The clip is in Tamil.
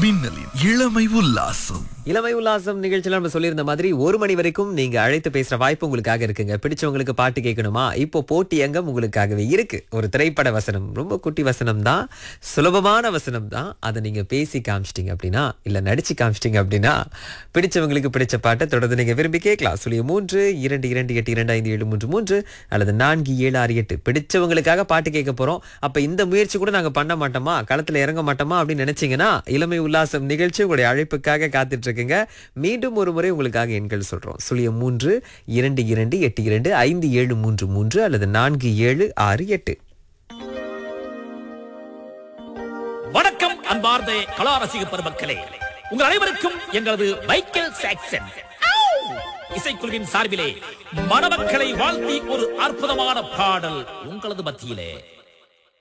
மின்னலின் இளமை உல்லாசம் இளமை உல்லாசம் நிகழ்ச்சியில நம்ம சொல்லியிருந்த மாதிரி ஒரு மணி வரைக்கும் நீங்க அழைத்து பேசுற வாய்ப்பு உங்களுக்காக இருக்குங்க பிடிச்சவங்களுக்கு பாட்டு கேட்கணுமா இப்போ போட்டி அங்கம் உங்களுக்காகவே இருக்கு ஒரு திரைப்பட வசனம் ரொம்ப குட்டி வசனம் தான் சுலபமான வசனம் தான் அதை நீங்க பேசி காமிச்சிட்டீங்க அப்படின்னா இல்ல நடிச்சு காமிச்சிட்டீங்க அப்படின்னா பிடிச்சவங்களுக்கு பிடிச்ச பாட்டை தொடர்ந்து நீங்க விரும்பி கேட்கலாம் சுழிய மூன்று இரண்டு இரண்டு எட்டு இரண்டு ஐந்து ஏழு மூன்று மூன்று அல்லது நான்கு ஏழு ஆறு எட்டு பிடிச்சவங்களுக்காக பாட்டு கேட்க போறோம் அப்ப இந்த முயற்சி கூட நாங்க பண்ண மாட்டோமா களத்துல இறங்க மாட்டோமா அப்படின்னு நினைச்சீங்கன்னா இளமை உல்லாசம் நிகழ்ச்சி உங்களுடைய அழைப்புக்காக காத்துட்டு இருக்குங்க மீண்டும் ஒரு முறை உங்களுக்காக எண்கள் சொல்றோம் சுழியம் மூன்று இரண்டு இரண்டு எட்டு இரண்டு ஐந்து ஏழு மூன்று மூன்று அல்லது நான்கு ஏழு ஆறு எட்டு வணக்கம் அன்பார்ந்த கலா ரசிக பெருமக்களே உங்கள் அனைவருக்கும் எங்களது மைக்கேல் சாக்சன் இசைக்குழுவின் சார்பிலே மணமக்களை வாழ்த்தி ஒரு அற்புதமான பாடல் உங்களது மத்தியிலே